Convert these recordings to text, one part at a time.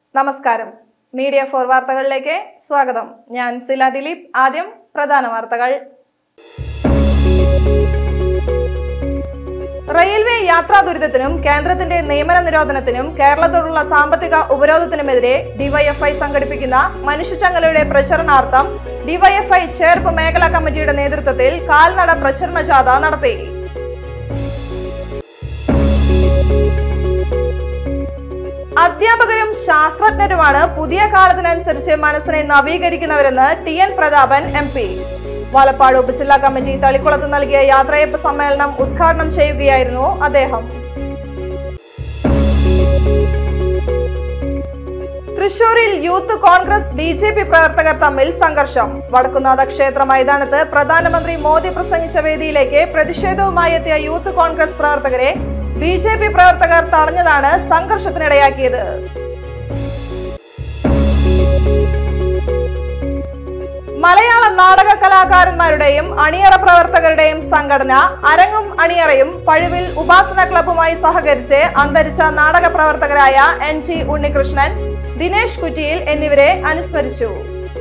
നമസ്കാരം media for വാർത്തകളിലേക്ക് സ്വാഗതം ഞാൻ സില ദിലീപ് ആദ്യം പ്രധാന വാർത്തകൾ റെയിൽവേ യാത്രാ ദുരിതത്തിനും കേന്ദ്രത്തിന്റെ നിയമന നിരോധനത്തിനും കേരളത്തോടുള്ള സാമ്പത്തിക ഉപരോധത്തിനുമെതിരെ ഡിവൈഎഫ്ഐ സംഘടിപ്പിക്കുന്ന മനുഷ്യച്ചങ്ങലയുടെ പ്രചരണാർത്ഥം ഡിവൈഎഫ്ഐ ചേർപ്പ് മേഖലാ കമ്മിറ്റിയുടെ നേതൃത്വത്തിൽ കാൽനട പ്രചരണ ജാഥ നടത്തി അധ്യാപകരും ശാസ്ത്രജ്ഞരുമാണ് പുതിയ കാലത്തിനനുസരിച്ച് മനസ്സിനെ നവീകരിക്കുന്നവരെന്ന് T N Prathapan M P Valappad ഉപജില്ലാ കമ്മിറ്റി തളിക്കുളത്ത് നൽകിയ യാത്രയപ്പ് സമ്മേളനം ഉദ്ഘാടനം ചെയ്യുകയായിരുന്നു അദ്ദേഹം തൃശൂരിൽ Youth Congress B J P പ്രവർത്തകർ തമ്മിൽ സംഘർഷം വടക്കുന്നാഥ ക്ഷേത്ര മൈതാനത്ത് പ്രധാനമന്ത്രി മോദി പ്രസംഗിച്ച വേദിയിലേക്ക് പ്രതിഷേധവുമായി എത്തിയ യൂത്ത് കോൺഗ്രസ് പ്രവർത്തകരെ ബി ജെ പി പ്രവർത്തകർ തടഞ്ഞതാണ് സംഘർഷത്തിനിടയാക്കിയത് മലയാള നാടക കലാകാരന്മാരുടെയും അണിയറ പ്രവർത്തകരുടെയും സംഘടന അരങ്ങും അണിയറയും പഴുവിൽ ഉപാസന ക്ലബ്ബുമായി സഹകരിച്ച് അന്തരിച്ച നാടക പ്രവർത്തകരായ എൻ ജി ഉണ്ണികൃഷ്ണൻ ദിനേശ് കുറ്റിയിൽ എന്നിവരെ അനുസ്മരിച്ചു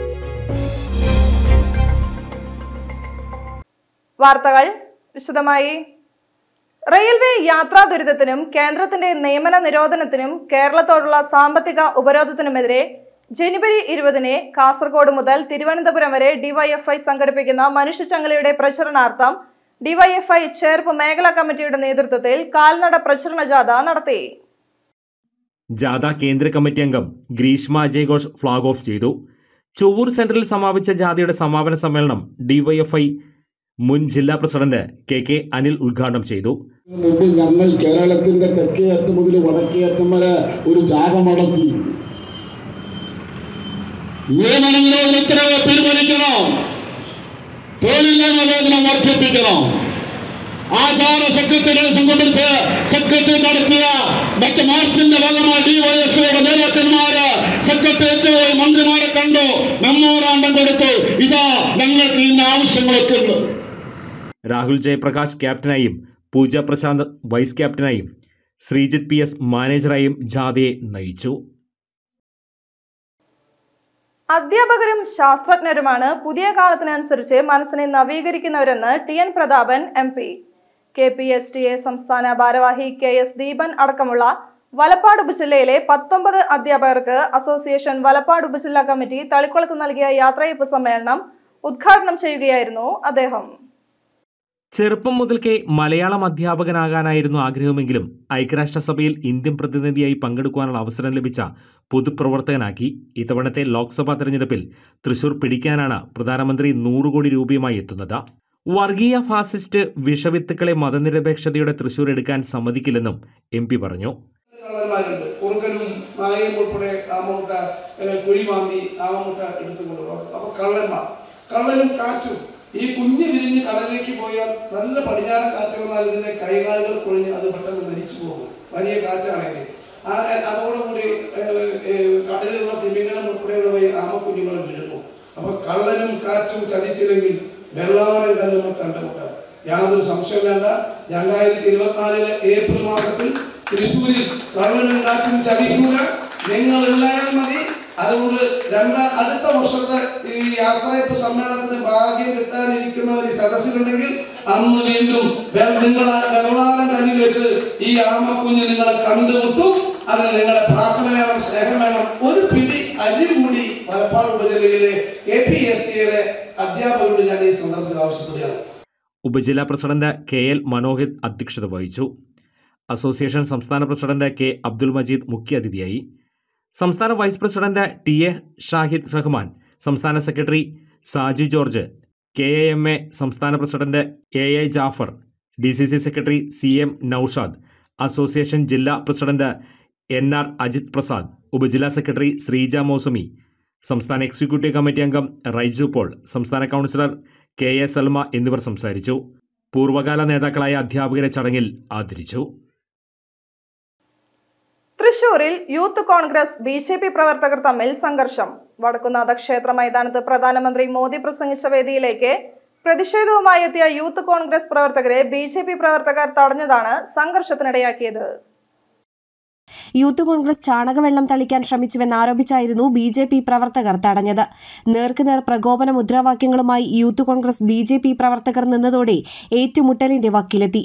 വാർത്തകൾ വിശദമായി റെയിൽവേ യാത്രാ ദുരിതത്തിനും കേന്ദ്രത്തിന്റെ നിയമന നിരോധനത്തിനും കേരളത്തോടുള്ള സാമ്പത്തിക ഉപരോധത്തിനുമെതിരെ ജനുവരി ഇരുപതിന് കാസർഗോഡ് മുതൽ തിരുവനന്തപുരം വരെ ഡിവൈഎഫ്ഐ സംഘടിപ്പിക്കുന്ന മനുഷ്യച്ചങ്ങലയുടെ പ്രചരണാർത്ഥം ഡിവൈഎഫ്ഐ ചേർപ്പ് മേഖലാ കമ്മിറ്റിയുടെ നേതൃത്വത്തിൽ കാൽനട പ്രചരണ ജാഥ നടത്തി ജാഥ കേന്ദ്ര കമ്മിറ്റി അംഗം ഗ്രീഷ്മ ജയഘോഷ് ഫ്ളാഗ് ഓഫ് ചെയ്തു ചൊവ്വൂർ സെന്ററിൽ സമാപിച്ച ജാഥയുടെ സമാപന സമ്മേളനം ഡിവൈഎഫ്ഐ മുൻ ജില്ലാ പ്രസിഡന്റ് കെ കെ അനിൽ ഉദ്ഘാടനം ചെയ്തു മുമ്പ് ഞങ്ങൾ കേരളത്തിന്റെ തെക്കേ അറ്റം മുതൽ വടക്കേ അറ്റം വരെ ഒരു ജാഥ നടത്തി നിയമന നിരോധന ഉത്തരവ് പിൻവലിക്കണം തൊഴിലില്ലാ നിരോധനം വർദ്ധിപ്പിക്കണം ആചാര സെക്രട്ടറിയെ സംബന്ധിച്ച് സെക്രട്ടറി നടത്തിയ മറ്റ് മാർച്ചിന്റെ ഭാഗമായി ഡിവൈഎഫ്ഐയുടെ നേതാക്കന്മാര് സെക്രട്ടേറിയറ്റ് പോയി മന്ത്രിമാരെ കണ്ടു മെമ്മോറാണ്ടം കൊടുത്തു ഇതാ ഞങ്ങൾക്ക് ഇന്ന ആവശ്യങ്ങളൊക്കെ ഉണ്ട് രാഹുൽ ജയപ്രകാശ് ക്യാപ്റ്റനായും പൂജ പ്രശാന്ത് വൈസ് ക്യാപ്റ്റനായും ശ്രീജിത്ത് പി എസ് മാനേജറായും ജാഥയെ നയിച്ചു അധ്യാപകരും ശാസ്ത്രജ്ഞരുമാണ് പുതിയ കാലത്തിനനുസരിച്ച് മനസ്സിനെ നവീകരിക്കുന്നവരെന്ന് T N Prathapan M P K P S T A സംസ്ഥാന ഭാരവാഹി കെ എസ് ദീപൻ അടക്കമുള്ള വലപ്പാട് ഉപജില്ലയിലെ പത്തൊമ്പത് അധ്യാപകർക്ക് അസോസിയേഷൻ വലപ്പാട് ഉപജില്ലാ കമ്മിറ്റി തളിക്കുളത്ത് നൽകിയ യാത്രയപ്പ് സമ്മേളനം ഉദ്ഘാടനം ചെയ്യുകയായിരുന്നു അദ്ദേഹം ചെറുപ്പം മുതൽക്കേ മലയാളം അധ്യാപകനാകാനായിരുന്നു ആഗ്രഹമെങ്കിലും ഐക്യരാഷ്ട്രസഭയിൽ ഇന്ത്യൻ പ്രതിനിധിയായി പങ്കെടുക്കുവാനുള്ള അവസരം ലഭിച്ച പൊതുപ്രവർത്തകനാക്കി ഇത്തവണത്തെ ലോക്സഭാ തെരഞ്ഞെടുപ്പിൽ തൃശൂർ പിടിക്കാനാണ് പ്രധാനമന്ത്രി നൂറ് കോടി രൂപയുമായി എത്തുന്നത് വർഗീയ ഫാസിസ്റ്റ് വിഷവിത്തുക്കളെ മതനിരപേക്ഷതയുടെ തൃശൂർ എടുക്കാൻ സമ്മതിക്കില്ലെന്നും എം പി പറഞ്ഞു കള്ളന്മാരുണ്ട് കുറുക്കനും നായയും ഉൾപ്പെടെ ആമമുട്ട കുഴിമാന്തി ആമമുട്ട എടുത്തു കൊണ്ടുപോകും അപ്പൊ കള്ളന്മാർ കള്ളനും കാറ്റും ഈ കുഞ്ഞ് വിരിഞ്ഞ് കടലിലേക്ക് പോയാൽ നല്ല പടിഞ്ഞാറൻ കാറ്റ് വന്നാൽ ഇതിന്റെ കൈകാലുകൾ പൊളിഞ്ഞ് അത് പെട്ടെന്ന് മരിച്ചു പോകും വലിയ കാറ്റാണെങ്കിൽ ആ അതോടുകൂടി ഏഹ്, ഏഹ്, കടലിലുള്ള തിമിംഗലം ഉൾപ്പെടെയുള്ളവ ആമക്കുഞ്ഞുങ്ങളും വിഴുങ്ങും അപ്പൊ കള്ളനും കാറ്റും ചതിച്ചില്ലെങ്കിൽ വെള്ളാറൻ കല്ലുമ്പോൾ കണ്ടുമുട്ടാം യാതൊരു സംശയം വേണ്ട രണ്ടായിരത്തി ഇരുപത്തിനാലിലെ ഏപ്രിൽ മാസത്തിൽ തൃശ്ശൂരിൽ കള്ളനും കാറ്റും ചതിക്കൂല നിങ്ങൾ ഉണ്ടായാൽ മതി അതുകൊണ്ട് രണ്ടാ അടുത്ത വർഷത്തെ ഈ യാത്രയപ്പ് സമ്മേളനത്തിന് ഭാഗ്യം കിട്ടാനിരിക്കുന്നവർ ഈ സദസ്സിലുണ്ടെങ്കിൽ അന്ന് വീണ്ടും വെ- നിങ്ങൾ ആ വെള്ളാരം കണ്ണിൽ വെച്ച് ഈ ആമക്കുഞ്ഞ് നിങ്ങളെ കണ്ടുമുട്ടും അതിന് നിങ്ങളെ പ്രാർത്ഥന വേണം സ്നേഹം വേണം ഒരു പിടി അരി കൂടി മലപ്പാട് ഉപജില്ലയിലെ കെ പി എസ് ടിയിലെ അധ്യാപകരോട് ഞാൻ ഈ സന്ദർഭത്തിൽ ആവശ്യപ്പെടുകയാണ് ഉപജില്ലാ പ്രസിഡന്റ് കെ എൽ മനോഹിത് അധ്യക്ഷത വഹിച്ചു അസോസിയേഷൻ സംസ്ഥാന പ്രസിഡന്റ് കെ അബ്ദുൽ മജീദ് മുഖ്യാതിഥിയായി സംസ്ഥാന vice president T A Shahid Rahman സംസ്ഥാന secretary Saju George K A M A സംസ്ഥാന president A A Jafar D C C secretary C M Noushad association ജില്ലാ president N R Ajith Prasad ഉപജില്ലാ സെക്രട്ടറി ശ്രീജ മൗസമി സംസ്ഥാന എക്സിക്യൂട്ടീവ് കമ്മിറ്റി അംഗം റൈജു പോൾ സംസ്ഥാന കൗൺസിലർ കെ എ സൽമ എന്നിവർ സംസാരിച്ചു പൂർവ്വകാല നേതാക്കളായ അധ്യാപകരെ ചടങ്ങിൽ ആദരിച്ചു തൃശൂരിൽ Youth Congress B J P പ്രവർത്തകർ തമ്മിൽ സംഘർഷം വടക്കുന്നാഥ ക്ഷേത്ര മൈതാനത്ത് പ്രധാനമന്ത്രി മോദി പ്രസംഗിച്ച വേദിയിലേക്ക് പ്രതിഷേധവുമായി എത്തിയ യൂത്ത് കോൺഗ്രസ് പ്രവർത്തകരെ ബി ജെ പി പ്രവർത്തകർ തടഞ്ഞതാണ് സംഘർഷത്തിനിടയാക്കിയത് യൂത്ത് കോൺഗ്രസ് ചാണകവെള്ളം തളിക്കാൻ ശ്രമിച്ചുവെന്നാരോപിച്ചായിരുന്നു ബി ജെ പി പ്രവർത്തകർ തടഞ്ഞത് നേർക്കുനേർ പ്രകോപന മുദ്രാവാക്യങ്ങളുമായി Youth Congress B J P പ്രവർത്തകർ നിന്നതോടെ ഏറ്റുമുട്ടലിന്റെ വക്കിലെത്തി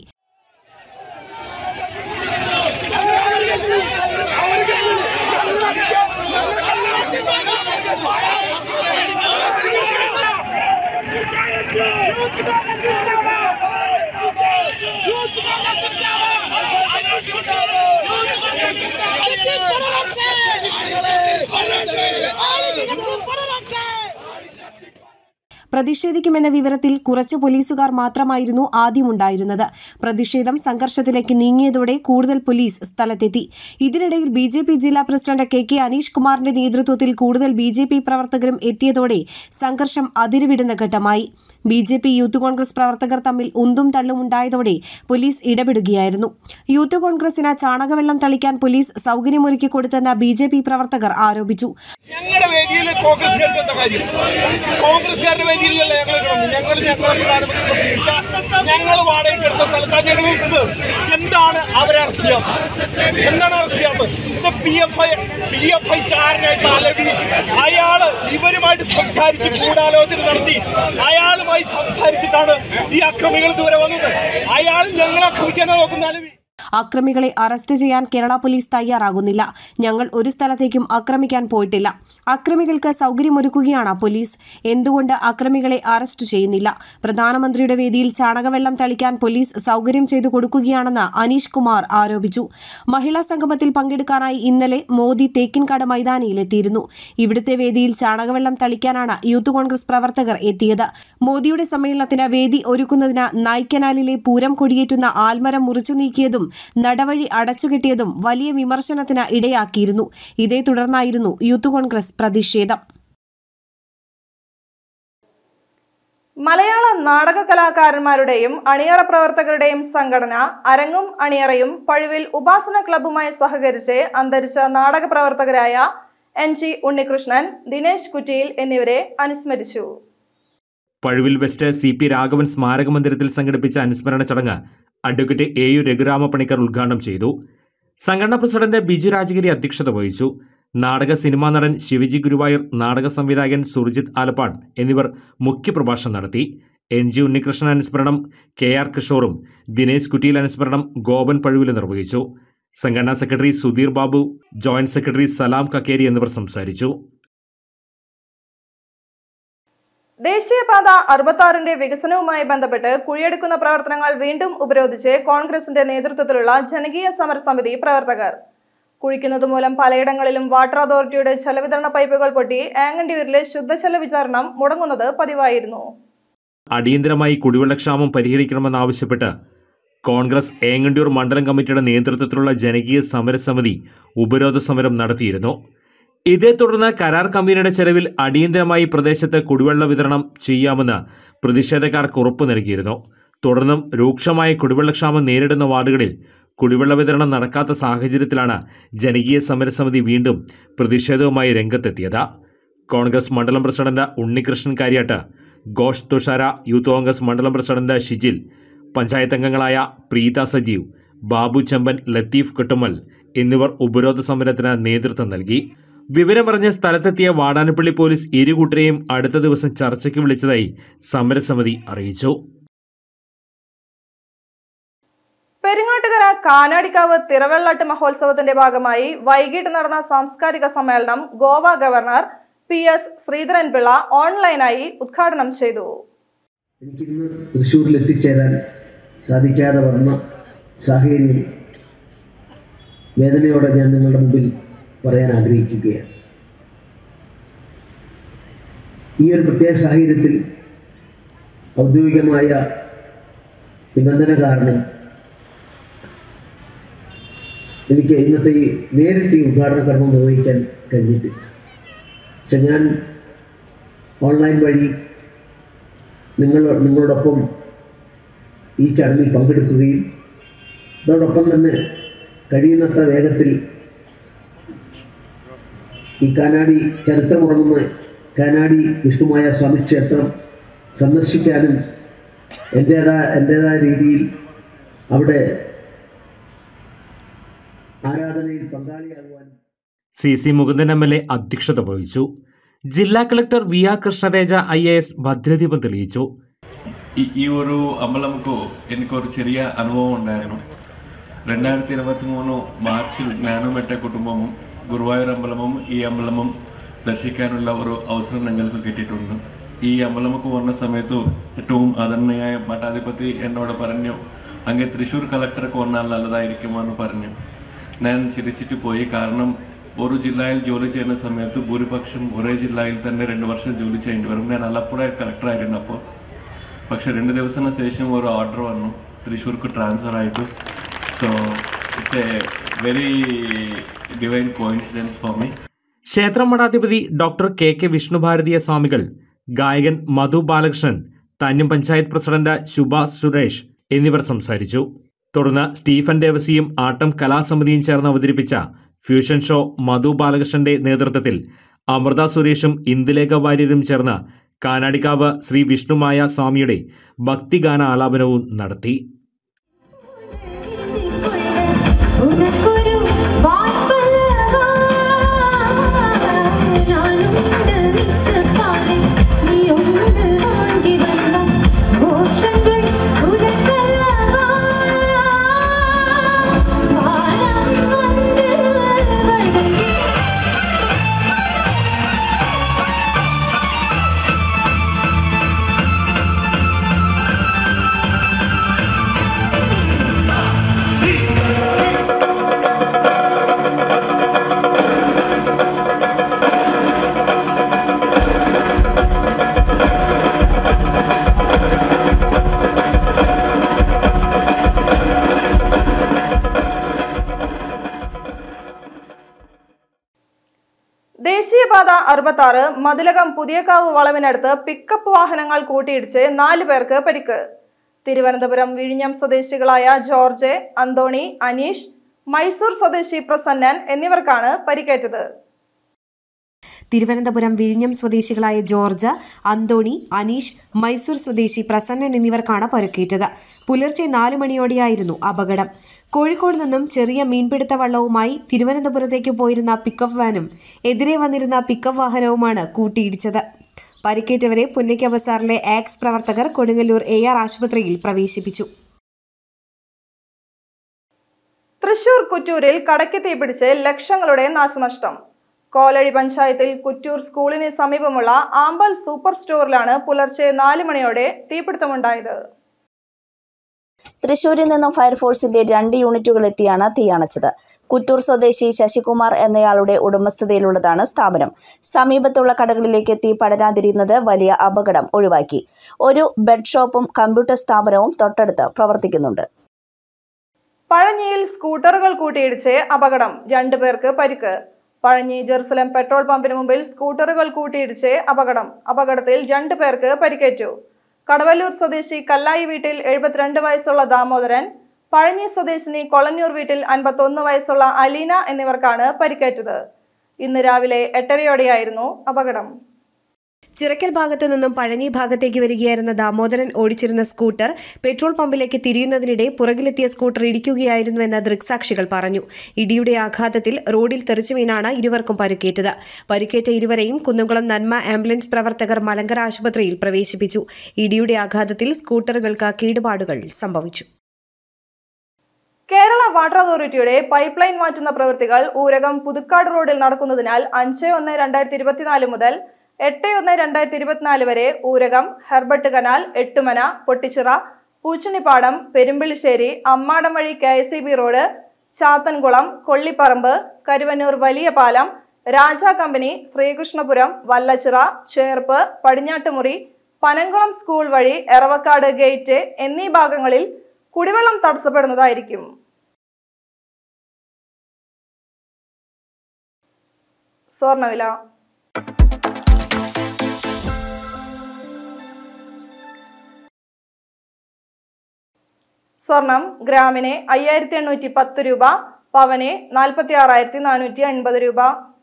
പ്രതിഷേധിക്കുമെന്ന വിവരത്തിൽ കുറച്ചു പോലീസുകാർ മാത്രമായിരുന്നു ആദ്യമുണ്ടായിരുന്നത് പ്രതിഷേധം സംഘർഷത്തിലേക്ക് നീങ്ങിയതോടെ കൂടുതൽ പോലീസ് സ്ഥലത്തെത്തി ഇതിനിടയിൽ ബി ജെ പി ജില്ലാ പ്രസിഡന്റ് കെ കെ അനീഷ് കുമാറിന്റെ നേതൃത്വത്തിൽ കൂടുതൽ ബി ജെ പി പ്രവർത്തകരും എത്തിയതോടെ സംഘർഷം അതിരുവിടുന്ന ഘട്ടമായി B J P Youth Congress പ്രവർത്തകർ തമ്മിൽ ഉന്തും തള്ളും ഉണ്ടായതോടെ പോലീസ് ഇടപെടുകയായിരുന്നു യൂത്ത് കോൺഗ്രസിന് ചാണകവെള്ളം തളിക്കാൻ പോലീസ് സൗകര്യമൊരുക്കി കൊടുത്തെന്ന് ബി ജെ പി പ്രവർത്തകർ ആരോപിച്ചു ഞങ്ങളുടെ വേദിയിൽ കോൺഗ്രസ്സുകാർക്ക് എന്താ കാര്യം കോൺഗ്രസ്സുകാരുടെ വേദിയിലല്ല ഞങ്ങൾ കിടന്നു ഞങ്ങൾ ഞങ്ങളെ പ്രധാനമന്ത്രി പ്രസംഗിച്ച ഞങ്ങൾ വാടകയ്ക്ക് എടുത്ത സ്ഥലത്താണ് ഞങ്ങൾ നിൽക്കുന്നത് എന്താണ് അവരെ അറസ്റ്റ് ചെയ്യാത്തത് എന്താണ് അറസ്റ്റ് ചെയ്യാത്തത് ഇത് P F I P F I ചാരനായിട്ടുള്ള അലവി അയാള് ഇവരുമായിട്ട് സംസാരിച്ച് ഗൂഢാലോചന നടത്തി അയാളുമായി സംസാരിച്ചിട്ടാണ് ഈ അക്രമികൾ ഇതുവരെ വന്നത് അയാൾ ഞങ്ങളെ ആക്രമിക്കാനാണ് നോക്കുന്ന അലവി അക്രമികളെ അറസ്റ്റ് ചെയ്യാൻ കേരള പോലീസ് തയ്യാറാകുന്നില്ല ഞങ്ങൾ ഒരു സ്ഥലത്തേക്കും ആക്രമിക്കാൻ പോയിട്ടില്ല അക്രമികൾക്ക് സൗകര്യമൊരുക്കുകയാണ് പോലീസ് എന്തുകൊണ്ട് അക്രമികളെ അറസ്റ്റ് ചെയ്യുന്നില്ല പ്രധാനമന്ത്രിയുടെ വേദിയിൽ ചാണകവെള്ളം തളിക്കാൻ പോലീസ് സൗകര്യം ചെയ്തു കൊടുക്കുകയാണെന്ന് അനീഷ് കുമാർ ആരോപിച്ചു മഹിളാ സംഗമത്തിൽ പങ്കെടുക്കാനായി ഇന്നലെ മോദി തേക്കിൻകാട് മൈതാനിയിലെത്തിയിരുന്നു ഇവിടുത്തെ വേദിയിൽ ചാണകവെള്ളം തളിക്കാനാണ് യൂത്ത് കോൺഗ്രസ് പ്രവർത്തകർ എത്തിയത് മോദിയുടെ സമ്മേളനത്തിന് വേദി ഒരുക്കുന്നതിന് നായ്ക്കനാലിലെ പൂരം കൊടിയേറ്റുന്ന ആൽമരം മുറിച്ചു നീക്കിയതും നടവഴി അടച്ചുകെട്ടിയതും വലിയ വിമർശനത്തിന് ഇടയാക്കിയിരുന്നു ഇതേ തുടർന്നായിരുന്നു യൂത്ത് കോൺഗ്രസ് പ്രതിഷേധം മലയാള നാടക കലാകാരന്മാരുടെയും അണിയറ പ്രവർത്തകരുടെയും സംഘടന അരങ്ങും അണിയറയും പഴുവിൽ ഉപാസന ക്ലബ്ബുമായി സഹകരിച്ച് അന്തരിച്ച നാടക പ്രവർത്തകരായ എൻ ജി ഉണ്ണികൃഷ്ണൻ ദിനേശ് കുറ്റിയിൽ എന്നിവരെ അനുസ്മരിച്ചു Pazhuvil west C P Raghavan സ്മാരക മന്ദിരത്തിൽ സംഘടിപ്പിച്ച അനുസ്മരണ ചടങ്ങ് അഡ്വക്കേറ്റ് എ യു രഘുരാമപ്പണിക്കർ ഉദ്ഘാടനം ചെയ്തു സംഘടനാ പ്രസിഡന്റ് ബിജു രാജഗിരി അധ്യക്ഷത വഹിച്ചു നാടക സിനിമാ നടൻ ശിവജി ഗുരുവായൂർ നാടക സംവിധായകൻ സുർജിത് ആലപ്പാട് എന്നിവർ മുഖ്യപ്രഭാഷണം നടത്തി എൻ ജി ഉണ്ണികൃഷ്ണൻ അനുസ്മരണം കെ ആർ കിഷോറും ദിനേശ് കുറ്റിയിൽ അനുസ്മരണം ഗോപൻ പഴുവിൽ നിർവഹിച്ചു സംഘടനാ secretary Sudheer Babu joint secretary Salam Kakkeri എന്നിവർ സംസാരിച്ചു ദേശീയപാത അറുപത്താറിന്റെ വികസനവുമായി ബന്ധപ്പെട്ട് കുഴിയെടുക്കുന്ന പ്രവർത്തനങ്ങൾ വീണ്ടും ഉപരോധിച്ച് കോൺഗ്രസിന്റെ നേതൃത്വത്തിലുള്ള ജനകീയ സമരസമിതി പ്രവർത്തകർ കുഴിക്കുന്നത് മൂലം പലയിടങ്ങളിലും വാട്ടർ അതോറിറ്റിയുടെ ജലവിതരണ പൈപ്പുകൾ പൊട്ടി ആങ്ങണ്ടിയൂരിലെ ശുദ്ധജല വിതരണം മുടങ്ങുന്നത് പതിവായിരുന്നു അടിയന്തരമായി കുടിവെള്ളക്ഷാമം പരിഹരിക്കണമെന്നാവശ്യപ്പെട്ട് കോൺഗ്രസ് ഏങ്ങണ്ടിയൂർ മണ്ഡലം കമ്മിറ്റിയുടെ നേതൃത്വത്തിലുള്ള ജനകീയ സമരസമിതി ഉപരോധ സമരം നടത്തിയിരുന്നു ഇതേ തുടർന്ന് കരാർ കമ്പനിയുടെ ചെലവിൽ അടിയന്തരമായി പ്രദേശത്ത് കുടിവെള്ള വിതരണം ചെയ്യാമെന്ന് പ്രതിഷേധക്കാർക്ക് ഉറപ്പു നൽകിയിരുന്നു തുടർന്നും രൂക്ഷമായ കുടിവെള്ളക്ഷാമം നേരിടുന്ന വാർഡുകളിൽ കുടിവെള്ള വിതരണം നടക്കാത്ത സാഹചര്യത്തിലാണ് ജനകീയ സമരസമിതി വീണ്ടും പ്രതിഷേധവുമായി രംഗത്തെത്തിയത് കോൺഗ്രസ് മണ്ഡലം പ്രസിഡന്റ് ഉണ്ണികൃഷ്ണൻ കാര്യാട്ട് ഘോഷ് തുഷാര യൂത്ത് കോൺഗ്രസ് മണ്ഡലം പ്രസിഡന്റ് ഷിജിൽ പഞ്ചായത്ത് അംഗങ്ങളായ പ്രീത സജീവ് ബാബു ചെമ്പൻ ലത്തീഫ് കെട്ടുമൽ എന്നിവർ ഉപരോധ സമരത്തിന് നേതൃത്വം നൽകി വിവരമറിഞ്ഞ സ്ഥലത്തെത്തിയ വാടാനപ്പള്ളി പോലീസ് ഇരുകൂട്ടരെയും അടുത്ത ദിവസം ചർച്ചയ്ക്ക് വിളിച്ചതായി സമരസമിതി അറിയിച്ചു പെരിങ്ങോട്ടുകര കാനാടിക്കാവ് തിറവെള്ളാട്ട് മഹോത്സവത്തിന്റെ ഭാഗമായി വൈകിട്ട് നടന്ന സാംസ്കാരിക സമ്മേളനം Goa governor P S Sreedharan Pillai ഓൺലൈനായി ഉദ്ഘാടനം ചെയ്തു എനിക്കിന്ന് തൃശ്ശൂരിൽ എത്തിച്ചേരാൻ സാധിക്കാതെ വന്ന സാഹചര്യം വേദനയോടെ ഞാൻ നിങ്ങളുടെ മുമ്പിൽ പറയാൻ ആഗ്രഹിക്കുകയാണ് ഈ ഒരു പ്രത്യേക സാഹചര്യത്തിൽ ഔദ്യോഗികമായ നിബന്ധന കാരണം എനിക്ക് ഇന്നത്തെ ഈ നേരിട്ട് ഈ ഉദ്ഘാടന കർമ്മം നിർവഹിക്കാൻ കഴിഞ്ഞിട്ടില്ല പക്ഷെ ഞാൻ ഓൺലൈൻ വഴി നിങ്ങൾ നിങ്ങളോടൊപ്പം ഈ ചടങ്ങിൽ പങ്കെടുക്കുകയും അതോടൊപ്പം തന്നെ കഴിയുന്നത്ര വേഗത്തിൽ ഈ കാനാടി ചരിത്രമുറങ്ങുന്ന കാനാടി വിഷ്ണുമായ സ്വാമി ക്ഷേത്രം സന്ദർശിക്കാനും എൻ്റേതായ എൻ്റേതായ രീതിയിൽ അവിടെ ആരാധനയിൽ പങ്കാളിയാകുവാൻ C C Mukundan M L A അധ്യക്ഷത വഹിച്ചു ജില്ലാ collector V R Krishnateja I A S ഭദ്രദീപം തെളിയിച്ചു ഈ ഈ ഒരു അമ്പലമുക്ക് എനിക്കൊരു ചെറിയ അനുഭവം ഉണ്ടായിരുന്നു രണ്ടായിരത്തി ഇരുപത്തി മൂന്ന് മാർച്ചിൽ ഞാനും എൻ്റെ കുടുംബവും ഗുരുവായൂർ അമ്പലവും ഈ അമ്പലവും ദർശിക്കാനുള്ള ഒരു അവസരം ഞങ്ങൾക്ക് കിട്ടിയിട്ടുണ്ട് ഈ അമ്പലമുക്ക് വന്ന സമയത്ത് ഏറ്റവും ആദരണീയായ മഠാധിപതി എന്നോട് പറഞ്ഞു അങ്ങ് തൃശ്ശൂർ കളക്ടർക്ക് വന്നാൽ നല്ലതായിരിക്കുമെന്ന് പറഞ്ഞു ഞാൻ ചിരിച്ചിട്ട് പോയി കാരണം ഒരു ജില്ലയിൽ ജോലി ചെയ്യുന്ന സമയത്ത് ഭൂരിപക്ഷം ഒരേ ജില്ലയിൽ തന്നെ രണ്ട് വർഷം ജോലി ചെയ്യേണ്ടി വരും ഞാൻ ആലപ്പുഴ കളക്ടറായിരുന്നു അപ്പോൾ പക്ഷെ രണ്ട് ദിവസത്തിന് ശേഷം ഒരു ഓർഡർ വന്നു തൃശ്ശൂർക്ക് ട്രാൻസ്ഫർ ആയിട്ട് so it's a very divine coincidence for me ക്ഷേത്രം മഠാധിപതി ഡോക്ടർ കെ കെ വിഷ്ണുഭാരതീയ സ്വാമികൾ ഗായകൻ മധു ബാലകൃഷ്ണൻ താന്യം പഞ്ചായത്ത് പ്രസിഡന്റ് ശുഭ സുരേഷ് എന്നിവർ സംസാരിച്ചു തുടർന്ന് സ്റ്റീഫൻ ദേവസിയും ആട്ടം കലാസമിതിയും ചേർന്ന് അവതരിപ്പിച്ച ഫ്യൂഷൻ ഷോ മധു ബാലകൃഷ്ണന്റെ നേതൃത്വത്തിൽ അമൃത സുരേഷും ഇന്ദുലേഖ വാര്യരും ചേർന്ന് കാനാടിക്കാവ് ശ്രീ വിഷ്ണുമായ സ്വാമിയുടെ ഭക്തിഗാന ആലാപനവും നടത്തി ഉനക്കൊരു വായ്പല്ലവാ ഞാനുണ്ട് വിച്ചപ്പാലെ നീ ഒന്ന് വാങ്ങി വന്ന ഘോഷങ്ങൾ ഉനക്കല്ലവാ വാനം വന്ന് വഴങ്ങി ദേശീയപാത അറുപത്താറ് മതിലകം പുതിയകാവ് വളവിനടുത്ത് പിക്കപ്പ് വാഹനങ്ങൾ കൂട്ടിയിടിച്ച് നാല് പേർക്ക് പരിക്ക് തിരുവനന്തപുരം വിഴിഞ്ഞം സ്വദേശികളായ ജോർജ് അന്തോണി അനീഷ് മൈസൂർ സ്വദേശി പ്രസന്നൻ എന്നിവർക്കാണ് പരിക്കേറ്റത് തിരുവനന്തപുരം വിഴിഞ്ഞം സ്വദേശികളായ ജോർജ് അന്തോണി അനീഷ് മൈസൂർ സ്വദേശി പ്രസന്നൻ എന്നിവർക്കാണ് പരുക്കേറ്റത് പുലർച്ചെ നാല് മണിയോടെയായിരുന്നു അപകടം കോഴിക്കോട് നിന്നും ചെറിയ മീൻപിടുത്ത വള്ളവുമായി തിരുവനന്തപുരത്തേക്ക് പോയിരുന്ന പിക്കപ്പ് വാനും എതിരെ വന്നിരുന്ന പിക്കപ്പ് വാഹനവുമാണ് കൂട്ടിയിടിച്ചത് പരിക്കേറ്റവരെ പുന്നയ്ക്ക ബസാറിലെ ആക്സ് പ്രവർത്തകർ കൊടുങ്ങല്ലൂർ എ ആർ ആശുപത്രിയിൽ പ്രവേശിപ്പിച്ചു തൃശൂർ കുറ്റൂരിൽ കടയ്ക്ക് തീപിടിച്ച് ലക്ഷങ്ങളുടെ നാശനഷ്ടം കോലഴി പഞ്ചായത്തിൽ കുറ്റൂർ സ്കൂളിന് സമീപമുള്ള ആമ്പൽ സൂപ്പർ സ്റ്റോറിലാണ് പുലർച്ചെ നാല് മണിയോടെ തീപിടുത്തമുണ്ടായത് തൃശൂരിൽ നിന്നും ഫയർഫോഴ്സിന്റെ രണ്ട് യൂണിറ്റുകൾ എത്തിയാണ് തീയണച്ചത് കുറ്റൂർ സ്വദേശി ശശികുമാർ എന്നയാളുടെ ഉടമസ്ഥതയിലുള്ളതാണ് സ്ഥാപനം സമീപത്തുള്ള കടകളിലേക്ക് തീ പടരാതിരുന്നത് വലിയ അപകടം ഒഴിവാക്കി ഒരു ബെഡ് ഷോപ്പും കമ്പ്യൂട്ടർ സ്ഥാപനവും തൊട്ടടുത്ത് പ്രവർത്തിക്കുന്നുണ്ട് പഴഞ്ഞിയിൽ സ്കൂട്ടറുകൾ കൂട്ടിയിടിച്ച് അപകടം രണ്ടുപേർക്ക് പരിക്ക് പഴഞ്ഞി ജെറുസലം പെട്രോൾ പമ്പിന് മുമ്പിൽ സ്കൂട്ടറുകൾ കൂട്ടിയിടിച്ച് അപകടം അപകടത്തിൽ രണ്ടു പേർക്ക് പരിക്കേറ്റു കടവല്ലൂർ സ്വദേശി കല്ലായി വീട്ടിൽ എഴുപത്തിരണ്ട് വയസ്സുള്ള ദാമോദരൻ പഴഞ്ഞി സ്വദേശിനി കൊളഞ്ഞൂർ വീട്ടിൽ അൻപത്തൊന്ന് വയസ്സുള്ള അലീന എന്നിവർക്കാണ് പരിക്കേറ്റത് ഇന്ന് രാവിലെ എട്ടരയോടെയായിരുന്നു അപകടം ചിറക്കൽ ഭാഗത്തു നിന്നും പഴഞ്ഞി ഭാഗത്തേക്ക് വരികയായിരുന്ന ദാമോദരൻ ഓടിച്ചിരുന്ന സ്കൂട്ടർ പെട്രോൾ പമ്പിലേക്ക് തിരിയുന്നതിനിടെ പുറകിലെത്തിയ സ്കൂട്ടർ ഇടിക്കുകയായിരുന്നുവെന്ന് ദൃക്സാക്ഷികൾ പറഞ്ഞു ഇടിയുടെ ആഘാതത്തിൽ റോഡിൽ തെറിച്ചു വീണാണ് ഇരുവർക്കും പരിക്കേറ്റത് പരിക്കേറ്റ ഇരുവരെയും കുന്നംകുളം നന്മ ആംബുലൻസ് പ്രവർത്തകർ മലങ്കര ആശുപത്രിയിൽ പ്രവേശിപ്പിച്ചു ഇടിയുടെ ആഘാതത്തിൽ സ്കൂട്ടറുകൾക്ക് കേടുപാടുകൾ സംഭവിച്ചു കേരള വാട്ടർ അതോറിറ്റിയുടെ പൈപ്പ് ലൈൻ മാറ്റുന്ന പ്രവൃത്തികൾ ഊരകം പുതുക്കാട് റോഡിൽ നടക്കുന്നതിനാൽ അഞ്ച് ഒന്ന് രണ്ടായിരത്തി ഇരുപത്തിനാല് മുതൽ എട്ട് ഒന്ന് രണ്ടായിരത്തി ഇരുപത്തിനാല് വരെ ഊരകം ഹെർബട്ട് കനാൽ എട്ടുമന പൊട്ടിച്ചിറ പൂച്ചണിപ്പാടം പെരുമ്പിളിശ്ശേരി അമ്മാടം വഴി K S road Chathankulam Kollipparambu Karuvannur വലിയ പാലം രാജാ കമ്പനി ശ്രീകൃഷ്ണപുരം വല്ലച്ചിറ ചേർപ്പ് പടിഞ്ഞാട്ടുമുറി പനംകുളം സ്കൂൾ വഴി എറവക്കാട് ഗേറ്റ് എന്നീ ഭാഗങ്ങളിൽ കുടിവെള്ളം തടസ്സപ്പെടുന്നതായിരിക്കും സ്വർണവില സ്വർണം ഗ്രാമിന് അയ്യായിരത്തി എണ്ണൂറ്റി പത്ത് രൂപ പവന് നാൽപ്പത്തി ആറായിരത്തി നാനൂറ്റി എൺപത് രൂപ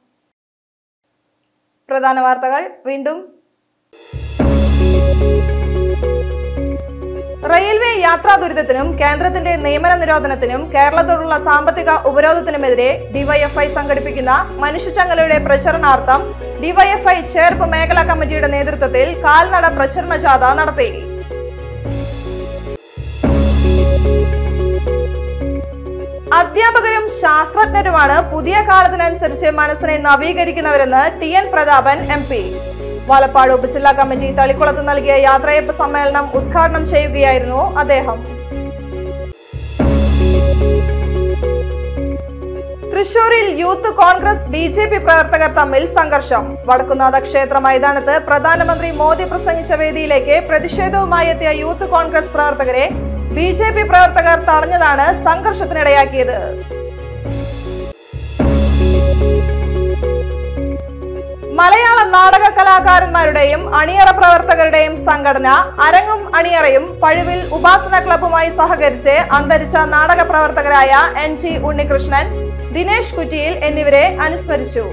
പ്രധാന വാർത്തകൾ വീണ്ടും റെയിൽവേ യാത്രാ ദുരിതത്തിനും കേന്ദ്രത്തിന്റെ നിയമന നിരോധനത്തിനും കേരളത്തോടുള്ള സാമ്പത്തിക ഉപരോധത്തിനുമെതിരെ ഡിവൈഎഫ്ഐ സംഘടിപ്പിക്കുന്ന മനുഷ്യച്ചങ്ങലയുടെ പ്രചരണാർത്ഥം ഡിവൈഎഫ്ഐ ചേർപ്പ് മേഖലാ കമ്മിറ്റിയുടെ നേതൃത്വത്തിൽ കാൽനട പ്രചരണ ജാഥ നടത്തി അധ്യാപകരും ശാസ്ത്രജ്ഞരുമാണ് പുതിയ കാലത്തിനനുസരിച്ച് മനസ്സിനെ നവീകരിക്കുന്നവരെന്ന് T N Prathapan M P Valappad ഉപജില്ലാ കമ്മിറ്റി തളിക്കുളത്ത് നൽകിയ യാത്രയപ്പ് സമ്മേളനം ഉദ്ഘാടനം ചെയ്യുകയായിരുന്നു അദ്ദേഹം തൃശൂരിൽ Youth Congress B J P പ്രവർത്തകർ തമ്മിൽ സംഘർഷം വടക്കുന്നാഥ ക്ഷേത്ര മൈതാനത്ത് പ്രധാനമന്ത്രി മോദി പ്രസംഗിച്ച വേദിയിലേക്ക് പ്രതിഷേധവുമായി എത്തിയ യൂത്ത് കോൺഗ്രസ് പ്രവർത്തകരെ ബി ജെ പി പ്രവർത്തകർ തടഞ്ഞതാണ് സംഘർഷത്തിനിടയാക്കിയത് മലയാള നാടക കലാകാരന്മാരുടെയും അണിയറ പ്രവർത്തകരുടെയും സംഘടന അരങ്ങും അണിയറയും പഴുവിൽ ഉപാസന ക്ലബ്ബുമായി സഹകരിച്ച് അന്തരിച്ച നാടക പ്രവർത്തകരായ എൻ ജി ഉണ്ണികൃഷ്ണൻ ദിനേശ് കുറ്റിയിൽ എന്നിവരെ അനുസ്മരിച്ചു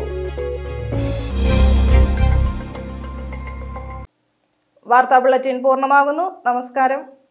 വാർത്താ ബുള്ളറ്റിൻ പൂർണ്ണമാകുന്നു നമസ്കാരം